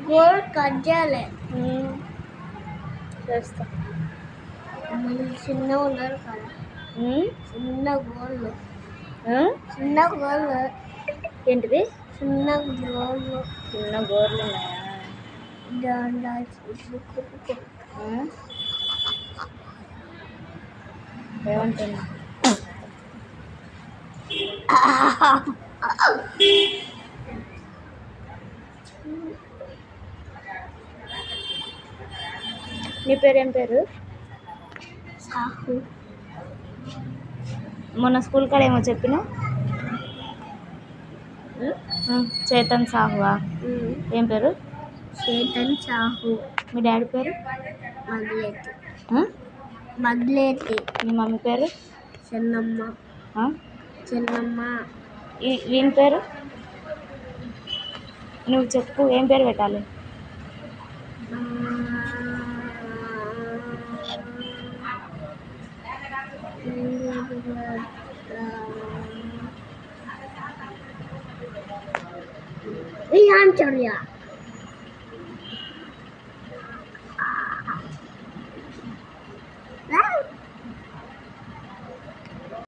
Goal cut చేయాలి ఉమ్. చేస్తా మళ్ళీ చిన్న ఉన్నారు కదా ఉమ్? చిన్న గోళ్ళు ఆ? చిన్న గోళ్ళు ఏంటిది చిన్న గోళ్ళు చిన్న గోర్లు ఉన్నాయా దాంట్లో చూసుకుంటూ ఆ? ఏమంటున్నా నీ పేరేం పేరు సాహు మొన్న స్కూల్ కాడ ఏమో చెప్పిన చేతన్ సాహువా ఏం పేరు చేతన్ సాహు మీ డాడీ పేరు మగ్లేతి ఆ? మగ్లేతి మీ మమ్మీ పేరు చిన్నమ్మ ఆ? చిన్నమ్మ ఈ- వీని పేరు నువ్వు చెప్పు ఏం పేరు పెట్టాలి Ian Choria.